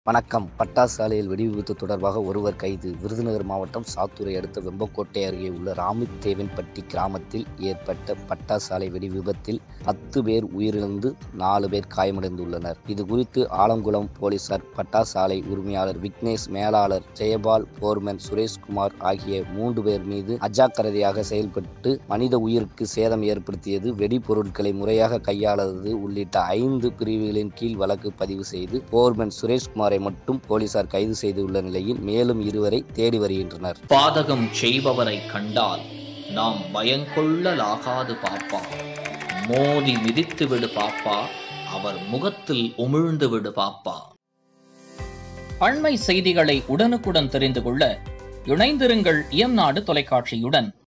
வணக்கம் பட்டாசு ஆலையில் வெடி விபத்து தொடர்பாக ஒருவர் கைது விருதுநகர் மாவட்டம் சாத்தூரை அடுத்த வெம்பக்கோட்டை அருகே உள்ள ராமித்தேவன்பட்டி கிராமத்தில் ஏற்பட்ட பட்டாசு ஆலை வெடி விபத்தில் பத்து பேர் உயிரிழந்து நாலு பேர் காயமடைந்துள்ளனர் இது குறித்து ஆலங்குளம் போலீசார் பட்டாசு ஆலை உரிமையாளர் விக்னேஷ் மேலாளர் ஜெயபால் போர்மன் சுரேஷ்குமார் ஆகிய மூன்று பேர் மீது அஜாக்கிரதையாக செயல்பட்டு மனித உயிருக்கு சேதம் ஏற்படுத்தியது வெடிபொருட்களை முறையாக கையாளது உள்ளிட்ட ஐந்து பிரிவுகளின் கீழ் வழக்கு பதிவு செய்து போர்மன் சுரேஷ்குமாரை மட்டும் போலீசார் கைது செய்துள்ள நிலையில் மேலும் இருவரை தேடி வருகின்றனர் பாதகம் செய்பவரை கண்டால் நாம் பயங்கொள்ளலாகாது பாப்பா மோதி மிதித்து விடு பாப்பா அவர் முகத்தில் உமிழ்ந்து விடு பாப்பா அண்மை செய்திகளை உடனுக்குடன் தெரிந்து கொள்ள இணைந்திருங்கள் இயம்நாடு தொலைக்காட்சியுடன்